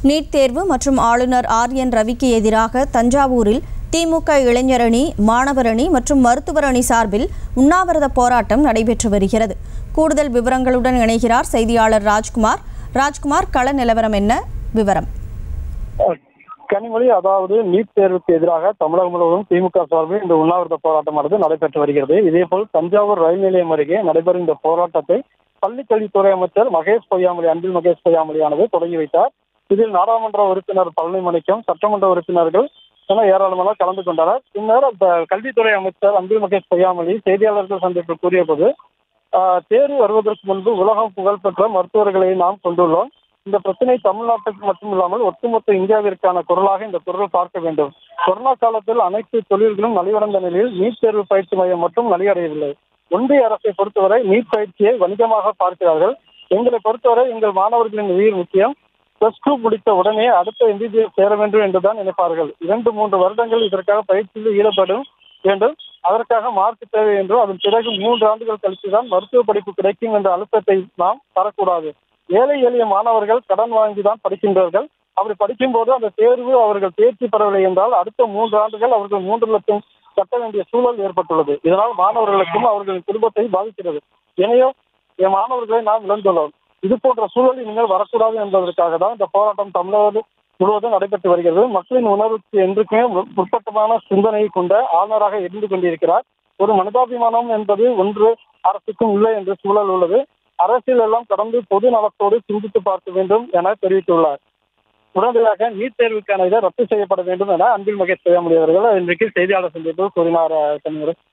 NEET தேர்வு மற்றும் ஆளுநர் ஆர் என் ரவிக்கு எதிராக தஞ்சாவூரில் திமுக இளைஞரணி மாணவரணி மற்றும் மருத்துவர் அணி சார்பில் உண்ணாவிரத போராட்டம் நடைபெற்று வருகிறது கூடுதல் விவரங்களுடன் இணைகிறார் செய்தியாளர் ராஜ்குமார் ராஜ்குமார் கள நிலவரம் என்ன விவரம் கனிமொழி அதாவது நீட் தேர்வுக்கு எதிராக தமிழகம் முழுவதும் திமுக சார்பில் இந்த உண்ணாவிரத போராட்டமானது நடைபெற்று வருகிறது இதேபோல் தஞ்சாவூர் ரயில் நிலையம் அருகே நடைபெறும் இந்த போராட்டத்தை பள்ளிக் கல்வித்துறை அமைச்சர் மகேஷ் பொய்யாமொழி அன்பில் மகேஷ் பொய்யாமொழியானது தொடங்கி வைத்தார் இதில் நாடாளுமன்ற உறுப்பினர் பழனி மணிக்கம் சட்டமன்ற உறுப்பினர்கள் என ஏராளமானோர் கலந்து கொண்டனர் பின்னர் அந்த கல்வித்துறை அமைச்சர் அன்பில் மகேஷ் பொய்யாமொழி செய்தியாளர்கள் சந்திப்பில் கூறியபோது ஆஹ், தேர்வு வருவதற்கு முன்பு உலகம் புகழ்பெற்ற மருத்துவர்களை நாம் கொண்டுள்ளோம் இந்த பிரச்சனை தமிழ்நாட்டுக்கு மட்டுமில்லாமல் ஒட்டுமொத்த இந்தியாவிற்கான குரலாக இந்த குரல் பார்க்க வேண்டும் கொரோனா காலத்தில் அனைத்து தொழில்களும் நலிவடைந்த நிலையில் நீட் தேர்வு பயிற்சி மையம் மட்டும் நலிவடையவில்லை ஒன்றிய அரசை பொறுத்தவரை நீட் பயிற்சியை வணிகமாக பார்க்கிறார்கள் எங்களை பொறுத்தவரை எங்கள் மாணவர்களின் உயிர் முக்கியம் பிளஸ் டூ முடித்த உடனே அடுத்த எம்பிபிஎஸ் சேர வேண்டும் என்றுதான் நினைப்பார்கள் இரண்டு மூன்று வருடங்கள் இதற்காக பயிற்சியில் ஈடுபடும் வேண்டும் அதற்காக மார்க் தேவை என்றும் அதன் பிறகு மூன்று ஆண்டுகள் கழித்து தான் மருத்துவ படிப்பு கிடைக்கும் என்ற அழுத்தத்தை நாம் தரக்கூடாது ஏழை எளிய மாணவர்கள் கடன் வாங்கி தான் படிக்கின்றார்கள் அப்படி படிக்கும் போது அந்த தேர்வு அவர்கள் தேர்ச்சி பெறவில்லை என்றால் அடுத்த மூன்று ஆண்டுகள் அவர்கள் மூன்று லட்சம் கட்ட வேண்டிய சூழல் ஏற்பட்டுள்ளது இதனால் மாணவர்களுக்கும் அவர்களின் குடும்பத்தை பாதிக்கிறது எனவே என் மாணவர்களை நாம் இழந்துள்ளோம் இது போன்ற சூழல் இனிமேல் வரக்கூடாது என்பதற்காக தான் இந்த போராட்டம் தமிழ்நாடு முழுவதும் நடைபெற்று வருகிறது மக்களின் உணர்வுக்கு என்றுக்குமே மு- முற்பட்டமான சிந்தனையை கொண்ட ஆளுநராக இருந்து கொண்டிருக்கிறார் ஒரு மனிதாபிமானம் என்பது ஒன்று அரசுக்கும் இல்லை என்ற சூழல் உள்ளது அரசியல் எல்லாம் கடந்து பொது நலத்தோடு சிந்தித்து பார்க்க வேண்டும் என தெரிவித்துள்ளார் உடனடியாக நீட் தேர்வுக்கான இதை ரத்து செய்யப்பட வேண்டும் என அன்பில் மகேஷ் பொய்யாமொழி அவர்கள் இன்றைக்கு செய்தியாளர் சந்திப்பில் கூறினார் அஹ், கனிமொழி